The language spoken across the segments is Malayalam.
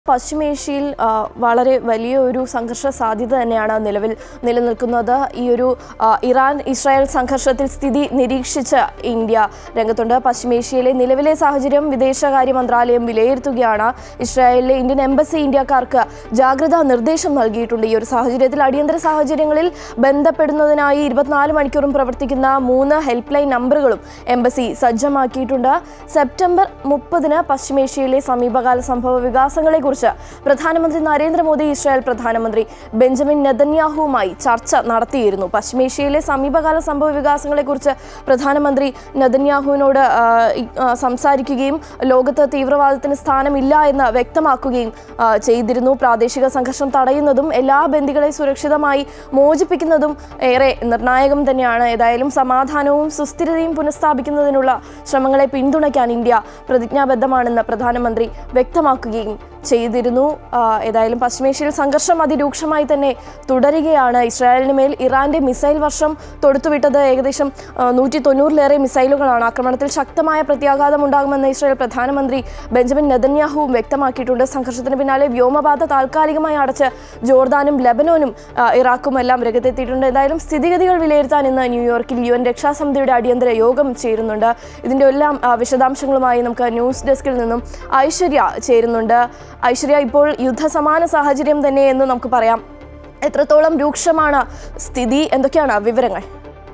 പശ്ചിമേഷ്യയിൽ ആ, വളരെ വലിയ ഒരു സംഘർഷ സാധ്യത തന്നെയാണ് നിലവിൽ നിലനിൽക്കുന്നത് ഈ ഒരു ആ, ഇറാൻ ഇസ്രായേൽ സംഘർഷത്തിൽ സ്ഥിതി നിരീക്ഷിച്ച ഇന്ത്യ രംഗത്തുണ്ട് പശ്ചിമേഷ്യയിലെ നിലവിലെ സാഹചര്യം വിദേശകാര്യ മന്ത്രാലയം വിലയിരുത്തുകയാണ് ഇസ്രായേലിലെ ഇന്ത്യൻ എംബസി ഇന്ത്യക്കാർക്ക് ജാഗ്രതാ നിർദ്ദേശം നൽകിയിട്ടുണ്ട് ഈ ഒരു സാഹചര്യത്തിൽ അടിയന്തര സാഹചര്യങ്ങളിൽ ബന്ധപ്പെടുന്നതിനായി ഇരുപത്തിനാല് മണിക്കൂറും പ്രവർത്തിക്കുന്ന മൂന്ന് ഹെൽപ്പ് ലൈൻ നമ്പറുകളും എംബസി സജ്ജമാക്കിയിട്ടുണ്ട് സെപ്റ്റംബർ മുപ്പതിന് പശ്ചിമേഷ്യയിലെ സമീപകാല സംഭവ വികാസങ്ങളെക്കുറിച്ച് പ്രധാനമന്ത്രി നരേന്ദ്രമോദി ഇസ്രായേൽ പ്രധാനമന്ത്രി ബെഞ്ചമിൻ നെതന്യാഹുവുമായി ചർച്ച നടത്തിയിരുന്നു പശ്ചിമേഷ്യയിലെ സമീപകാല സംഭവ വികാസങ്ങളെക്കുറിച്ച് പ്രധാനമന്ത്രി നെതന്യാഹുവിനോട് ആ, ഈ, ആ, സംസാരിക്കുകയും ലോകത്ത് തീവ്രവാദത്തിന് സ്ഥാനമില്ല എന്ന് വ്യക്തമാക്കുകയും ആ, ചെയ്തിരുന്നു പ്രാദേശിക സംഘർഷം തടയുന്നതും എല്ലാ ബന്ദികളെ സുരക്ഷിതമായി മോചിപ്പിക്കുന്നതും ഏറെ നിർണായകം തന്നെയാണ് ഏതായാലും സമാധാനവും സുസ്ഥിരതയും പുനഃസ്ഥാപിക്കുന്നതിനുള്ള ശ്രമങ്ങളെ പിന്തുണയ്ക്കാൻ ഇന്ത്യ പ്രതിജ്ഞാബദ്ധമാണെന്ന് പ്രധാനമന്ത്രി വ്യക്തമാക്കുകയും ചെയ്തിരുന്നു ആ, ഏതായാലും പശ്ചിമേഷ്യയിൽ സംഘർഷം അതിരൂക്ഷമായി തന്നെ തുടരുകയാണ് ഇസ്രായേലിന് മേൽ ഇറാന്റെ മിസൈൽ വർഷം തൊടുത്തുവിട്ടത് ഏകദേശം നൂറ്റി തൊണ്ണൂറിലേറെ മിസൈലുകളാണ് ആക്രമണത്തിൽ ശക്തമായ പ്രത്യാഘാതം ഉണ്ടാകുമെന്ന് ഇസ്രായേൽ പ്രധാനമന്ത്രി ബെഞ്ചമിൻ നെതന്യാഹുവും വ്യക്തമാക്കിയിട്ടുണ്ട് സംഘർഷത്തിന് പിന്നാലെ വ്യോമപാത താൽക്കാലികമായി അടച്ച് ജോർദാനും ലബനോനും ആ, ഇറാഖും എല്ലാം രംഗത്തെത്തിയിട്ടുണ്ട് എന്തായാലും സ്ഥിതിഗതികൾ വിലയിരുത്താൻ ഇന്ന് ന്യൂയോർക്കിൽ യു എൻ രക്ഷാസമിതിയുടെ അടിയന്തര യോഗം ചേരുന്നുണ്ട് ഇതിന്റെ എല്ലാം ആ, വിശദാംശങ്ങളുമായി നമുക്ക് ന്യൂസ് ഡെസ്കിൽ നിന്നും ഐശ്വര്യ ചേരുന്നുണ്ട് ഐശ്വര്യ ഇപ്പോൾ യുദ്ധസമാന സാഹചര്യം തന്നെ എന്ന് നമുക്ക് പറയാം എത്രത്തോളം രൂക്ഷമാണ് സ്ഥിതി എന്തൊക്കെയാണ് വിവരങ്ങൾ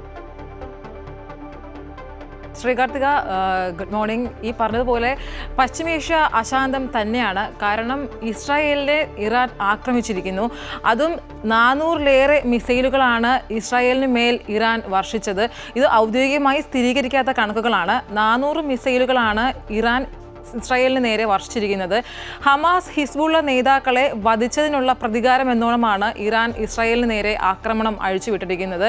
ശ്രീകാർത്തിക ഗുഡ് മോർണിംഗ് ഈ പറഞ്ഞതുപോലെ പശ്ചിമേഷ്യ അശാന്തം തന്നെയാണ് കാരണം ഇസ്രായേലിനെ ഇറാൻ ആക്രമിച്ചിരിക്കുന്നു അതും നാനൂറിലേറെ മിസൈലുകളാണ് ഇസ്രായേലിന് മേൽ ഇറാൻ വർഷിച്ചത് ഇത് ഔദ്യോഗികമായി സ്ഥിരീകരിക്കാത്ത കണക്കുകളാണ് നാനൂറ് മിസൈലുകളാണ് ഇറാൻ ഇസ്രായേലിന് നേരെ വർഷിച്ചിരിക്കുന്നത് ഹമാസ് ഹിസ്ബുള്ള നേതാക്കളെ വധിച്ചതിനുള്ള പ്രതികാരം എന്നോണമാണ് ഇറാൻ ഇസ്രായേലിന് നേരെ ആക്രമണം അഴിച്ചുവിട്ടിരിക്കുന്നത്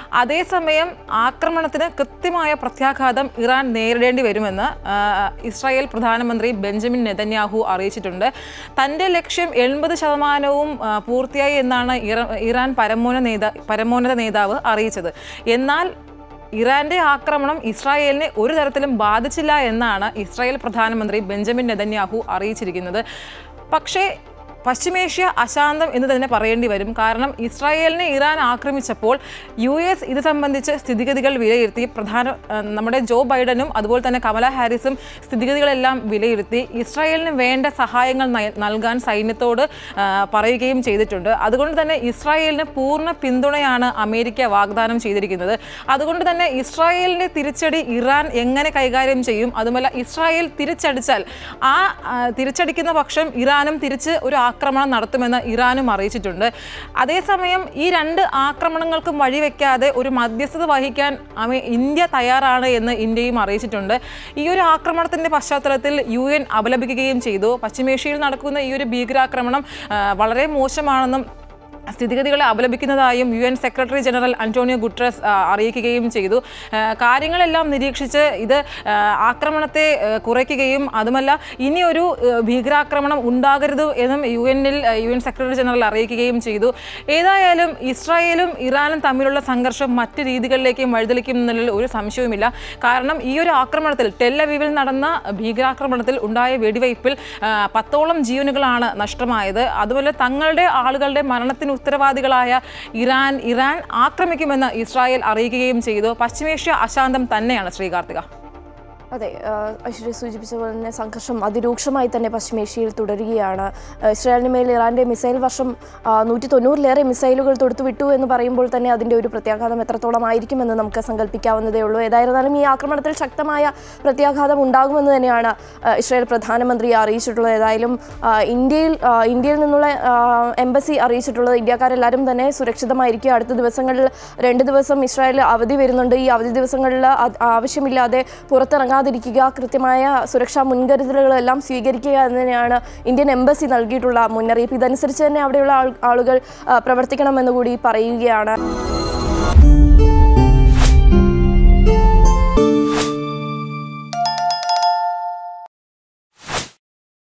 അതേസമയം ആക്രമണത്തിന് കൃത്യമായ പ്രത്യാഘാതം ഇറാൻ നേരിടേണ്ടി വരുമെന്ന് ആ, ഇസ്രായേൽ പ്രധാനമന്ത്രി ബെഞ്ചമിൻ നെതന്യാഹു അറിയിച്ചിട്ടുണ്ട് തൻ്റെ ലക്ഷ്യം എൺപത് ശതമാനവും ആ, പൂർത്തിയായി എന്നാണ് ഇറ- ഇറാൻ പരമോന്നത നേതാ പരമോന്നത നേതാവ് അറിയിച്ചത് എന്നാൽ ഇറാന്റെ ആക്രമണം ഇസ്രായേലിനെ ഒരു തരത്തിലും ബാധിച്ചില്ല എന്നാണ് ഇസ്രായേൽ പ്രധാനമന്ത്രി ബെഞ്ചമിൻ നെതന്യാഹു അറിയിച്ചിരിക്കുന്നത് പക്ഷേ പശ്ചിമേഷ്യ അശാന്തം എന്ന് തന്നെ പറയേണ്ടി വരും കാരണം ഇസ്രായേലിനെ ഇറാൻ ആക്രമിച്ചപ്പോൾ യു എസ് ഇത് സംബന്ധിച്ച് സ്ഥിതിഗതികൾ വിലയിരുത്തി പ്രധാന ആ, നമ്മുടെ ജോ ബൈഡനും അതുപോലെ തന്നെ കമല ഹാരിസും സ്ഥിതിഗതികളെല്ലാം വിലയിരുത്തി ഇസ്രായേലിന് വേണ്ട സഹായങ്ങൾ നയ- നൽകാൻ സൈന്യത്തോട് ആ, പറയുകയും ചെയ്തിട്ടുണ്ട് അതുകൊണ്ട് തന്നെ ഇസ്രായേലിന് പൂർണ്ണ പിന്തുണയാണ് അമേരിക്ക വാഗ്ദാനം ചെയ്തിരിക്കുന്നത് അതുകൊണ്ട് തന്നെ ഇസ്രായേലിന്റെ തിരിച്ചടി ഇറാൻ എങ്ങനെ കൈകാര്യം ചെയ്യും അതുമല്ല ഇസ്രായേൽ തിരിച്ചടിച്ചാൽ ആ ആ, തിരിച്ചടിക്കുന്ന പക്ഷം ഇറാനും തിരിച്ച് ഒരു ആക്രമണം നടത്തുമെന്ന് ഇറാനും അറിയിച്ചിട്ടുണ്ട് അതേസമയം ഈ രണ്ട് ആക്രമണങ്ങൾക്കും വഴിവെക്കാതെ ഒരു മധ്യസ്ഥത വഹിക്കാൻ അമേ ഇന്ത്യ തയ്യാറാണ് എന്ന് ഇന്ത്യയും അറിയിച്ചിട്ടുണ്ട് ഈ ഒരു ആക്രമണത്തിന്റെ പശ്ചാത്തലത്തിൽ യു എൻ അപലപിക്കുകയും ചെയ്തു പശ്ചിമേഷ്യയിൽ നടക്കുന്ന ഈ ഒരു ഭീകരാക്രമണം ആ, വളരെ മോശമാണെന്നും സ്ഥിതിഗതികളെ അപലപിക്കുന്നതായും U N secretary general Antonio Guterres ആ, അറിയിക്കുകയും ചെയ്തു ആ, കാര്യങ്ങളെല്ലാം നിരീക്ഷിച്ച് ഇത് ആ, ആക്രമണത്തെ ആ, കുറയ്ക്കുകയും അതുമല്ല ഇനിയൊരു ആ, ഭീകരാക്രമണം ഉണ്ടാകരുത് എന്നും യു എന്നിൽ യു എൻ സെക്രട്ടറി ജനറൽ അറിയിക്കുകയും ചെയ്തു ഏതായാലും ഇസ്രായേലും ഇറാനും തമ്മിലുള്ള സംഘർഷം മറ്റ് രീതികളിലേക്കും വഴിതെളിക്കുന്നതിൽ ഒരു സംശയവുമില്ല കാരണം ഈ ഒരു ആക്രമണത്തിൽ ടെല്ലവീവിൽ നടന്ന ഭീകരാക്രമണത്തിൽ ഉണ്ടായ വെടിവയ്പിൽ ആ, പത്തോളം ജീവനുകളാണ് നഷ്ടമായത് അതുപോലെ തങ്ങളുടെ ആളുകളുടെ മരണത്തിന് ഉത്തരവാദികളായ ഇറാൻ ഇറാൻ ആക്രമിക്കുമെന്ന് ഇസ്രായേൽ അറിയിക്കുകയും ചെയ്തു പശ്ചിമേഷ്യ അശാന്തം തന്നെയാണ് ശ്രീകാർത്തിക അതെ ആ, ഐശ്വര്യ സൂചിപ്പിച്ച പോലെ തന്നെ സംഘർഷം അതിരൂക്ഷമായി തന്നെ പശ്ചിമേഷ്യയിൽ തുടരുകയാണ് ആ, ഇസ്രായേലിന് മേൽ ഇറാന്റെ മിസൈൽ വർഷം നൂറ്റി തൊണ്ണൂറിലേറെ മിസൈലുകൾ തൊടുത്തുവിട്ടു എന്ന് പറയുമ്പോൾ തന്നെ അതിൻ്റെ ഒരു പ്രത്യാഘാതം എത്രത്തോളം ആയിരിക്കുമെന്ന് നമുക്ക് സങ്കല്പിക്കാവുന്നതേ ഉള്ളൂ ഏതായിരുന്നാലും ഈ ആക്രമണത്തിൽ ശക്തമായ പ്രത്യാഘാതം ഉണ്ടാകുമെന്ന് തന്നെയാണ് ആ, ഇസ്രായേൽ പ്രധാനമന്ത്രി അറിയിച്ചിട്ടുള്ളത് ഏതായാലും ആ, ഇന്ത്യയിൽ ആ, ഇന്ത്യയിൽ നിന്നുള്ള ആ, എംബസി അറിയിച്ചിട്ടുള്ളത് ഇന്ത്യക്കാരെല്ലാവരും തന്നെ സുരക്ഷിതമായിരിക്കുക അടുത്ത ദിവസങ്ങളിൽ രണ്ട് ദിവസം ഇസ്രായേൽ അവധി വരുന്നുണ്ട് ഈ അവധി ദിവസങ്ങളിൽ അത് ആവശ്യമില്ലാതെ പുറത്തിറങ്ങാതിരിക്കുക കൃത്യമായ സുരക്ഷാ മുൻകരുതലുകളെല്ലാം സ്വീകരിക്കുക എന്ന് തന്നെയാണ് ഇന്ത്യൻ എംബസി നൽകിയിട്ടുള്ള മുന്നറിയിപ്പ് ഇതനുസരിച്ച് തന്നെ അവിടെയുള്ള ആൾ- ആളുകൾ ആ, പ്രവർത്തിക്കണമെന്ന് കൂടി പറയുകയാണ്